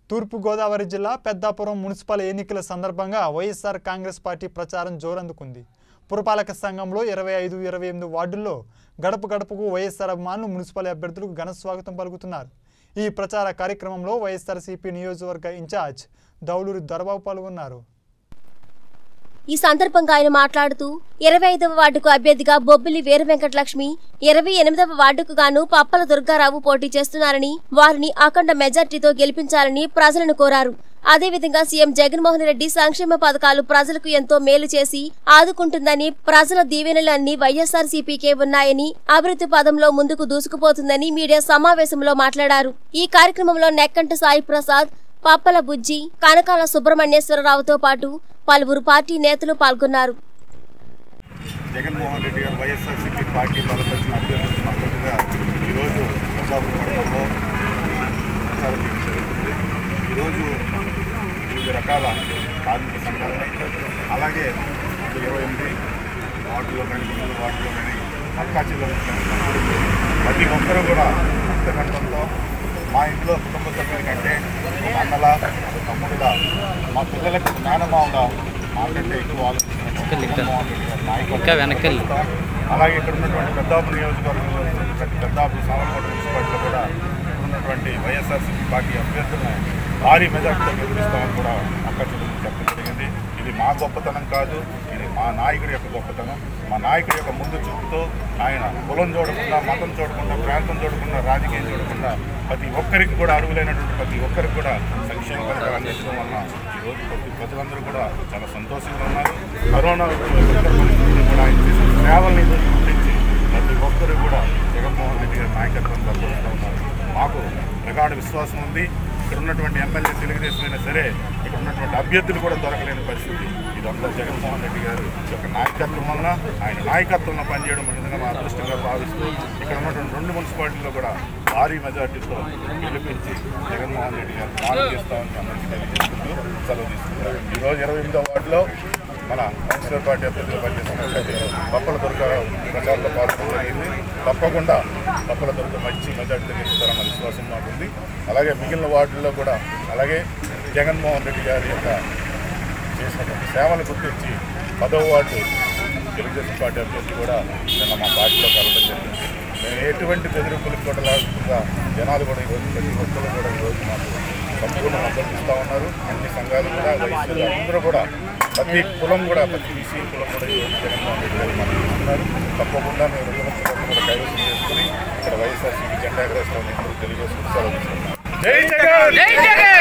తూర్పుగోదావరి జిల్లా పెద్దాపురం మున్సిపల్ ఎన్నికల సందర్భంగా వైఎస్ఆర్ కాంగ్రెస్ పార్టీ ప్రచారం జోరందుకుంది పురపాలక సంఘంలో ఇరవై ఐదు ఇరవై ఎనిమిది వార్డుల్లో గడప గడపకు వైఎస్ఆర్ అభిమానులు మున్సిపల్ అభ్యర్థులకు ఘన స్వాగతం పలుకుతున్నారు ఈ ప్రచార కార్యక్రమంలో వైఎస్ఆర్సీపీ నియోజకవర్గ ఇన్ఛార్జ్ దౌలూరి దొరబాబు పాల్గొన్నారు ఈ సందర్భంగా ఆయన మాట్లాడుతూ ఇరవై ఐదవ వార్డుకు అభ్యర్థిగా బొబ్బిలి వీర వెంకటలక్ష్మి ఇరవై ఎనిమిదవ వార్డుకు గాను పప్పల దుర్గారావు పోటీ చేస్తున్నారని వారిని అఖండ మెజార్టీతో గెలిపించాలని ప్రజలను కోరారు అదేవిధంగా సీఎం జగన్మోహన్ రెడ్డి సంక్షేమ పథకాలు ప్రజలకు ఎంతో మేలు చేసి ఆదుకుంటుందని ప్రజల దీవెనలు అన్ని వైఎస్ఆర్ సిపికే ఉన్నాయని అభివృద్ధి పదంలో ముందుకు దూసుకుపోతుందని మీడియా సమావేశంలో మాట్లాడారు ఈ కార్యక్రమంలో నెక్కంట సాయి ప్రసాద్ పప్పల బుజ్జి కనకాల సుబ్రహ్మణ్యేశ్వరరావుతో పాటు పలువురు పార్టీ నేతలు పాల్గొన్నారు జగన్మోహన్ రెడ్డి గారు వైఎస్ఆర్సీపీ పార్టీ బలపరిచిన అభ్యర్థులకు మద్దతుగా ఈరోజు ప్రజాపు మండలంలో ప్రచారం చేయడం జరుగుతుంది ఈరోజు వివిధ రకాల కార్మిక సంఘాలని అలాగే ఇప్పుడు ఇరవై ఎనిమిది వార్డులో కానీ మిగిలిన వార్డులో కానీ అక్కా చెల్లెలు ప్రతి ఒక్కరూ కూడా అంతకంటంతో మా ఇంట్లో కుటుంబ సభ్యుల కంటే ఒక అన్నలా ఒక తమ్ముడుగా మా పిల్లలకు నానమావుగా మాకంటే ఎక్కువ ఆలోచిస్తున్నాం జగన్మోహన్ రెడ్డి గారి నాయకత్వం ఇంకా వెనకెళ్ళి అలాగే ఇక్కడ ఉన్నటువంటి పెద్దాపు నియోజకవర్గంలో ప్రతి పెద్దాపు సామర్కోట మున్సిపాలిటీలో కూడా ఇక్కడ ఉన్నటువంటి వైఎస్ఆర్సీపీ పార్టీ అభ్యర్థులను భారీ మెజార్టీతో గెలిపిస్తామని కూడా అక్క చెల్లెలు చెప్పడం జరిగింది ఇది మా గొప్పతనం కాదు ఇది మా నాయకుడి యొక్క గొప్పతనం మా నాయకుడి యొక్క ముందు చూపుతో ఆయన కులం చూడకుండా మతం చూడకుండా ప్రాంతం చూడకుండా రాజకీయం చూడకుండా ప్రతి ఒక్కరికి కూడా అర్హులైనటువంటి ప్రతి ఒక్కరికి కూడా సంక్షేమ పథకాలు అందించడం వలన ఈరోజు ప్రతి ప్రజలందరూ కూడా చాలా సంతోషంగా ఉన్నారు కరోనా పరిస్థితుల్లో కూడా ఆయన చేసిన సేవల్ని ఈరోజు గుర్తించి ప్రతి ఒక్కరు కూడా జగన్మోహన్ రెడ్డి గారి నాయకత్వం బలపరుస్తూ ఉన్నారు మాకు ప్రగాఢ విశ్వాసం ఉంది ఇక్కడ ఉన్నటువంటి ఎమ్మెల్యే తెలుగుదేశం అయినా సరే ఇక్కడ ఉన్నటువంటి అభ్యర్థులు కూడా దొరకలేని పరిస్థితి ఇదంతా జగన్మోహన్ రెడ్డి గారి యొక్క నాయకత్వం వలన ఆయన నాయకత్వంలో పనిచేయడం నిజంగా మా అదృష్టంగా భావిస్తూ ఇక్కడ ఉన్నటువంటి రెండు మున్సిపాలిటీల్లో కూడా భారీ మెజార్టీతో గెలిపించి జగన్మోహన్ రెడ్డి గారు పాలన చేస్తామని అందరికీ తెలియజేసుకుంటూ సెలవు తీసుకుంటారు ఈరోజు ఇరవై ఎనిమిదో వార్డులో మన కౌన్సిలర్ పార్టీ అభ్యర్థులు పనిచేస్తున్నటువంటి పప్పల దుర్గ ప్రచారంలో పాల్గొనడం జరిగింది తప్పకుండా పప్పల దుర్గ మంచి మెజార్టీ ఇస్తారన్న విశ్వాసం మాకుంది అలాగే మిగిలిన వార్డుల్లో కూడా అలాగే జగన్మోహన్ రెడ్డి గారి యొక్క చేసినటువంటి సేవలు గుర్తించి పదవ వార్డు తెలుగుదేశం పార్టీ అభ్యర్థి కూడా నిన్న మా పార్టీలో కలవడం జరిగింది మేము ఎటువంటి బెదిరింపులకు కూడా లేకుండా జనాలు కూడా ఈరోజు ప్రతి ఒక్కరు కూడా ఈరోజు మాకు సంపూర్ణ మద్దతు ఇస్తూ ఉన్నారు అన్ని సంఘాలు కూడా వైసీపీ అందరూ కూడా ప్రతి కులం కూడా ప్రతి బీసీ కులం కూడా ఈరోజు జగన్మోహన్ రెడ్డి గారు మద్దతు ఇస్తున్నారు తప్పకుండా మేము రుజువులను కూడా కైవసం చేసుకుని ఇక్కడ వైఎస్ఆర్సీపీ జెండా ఎగరేస్తామని తెలియజేసుకుంటూ సెలవు తీసుకున్నాం జై జగన్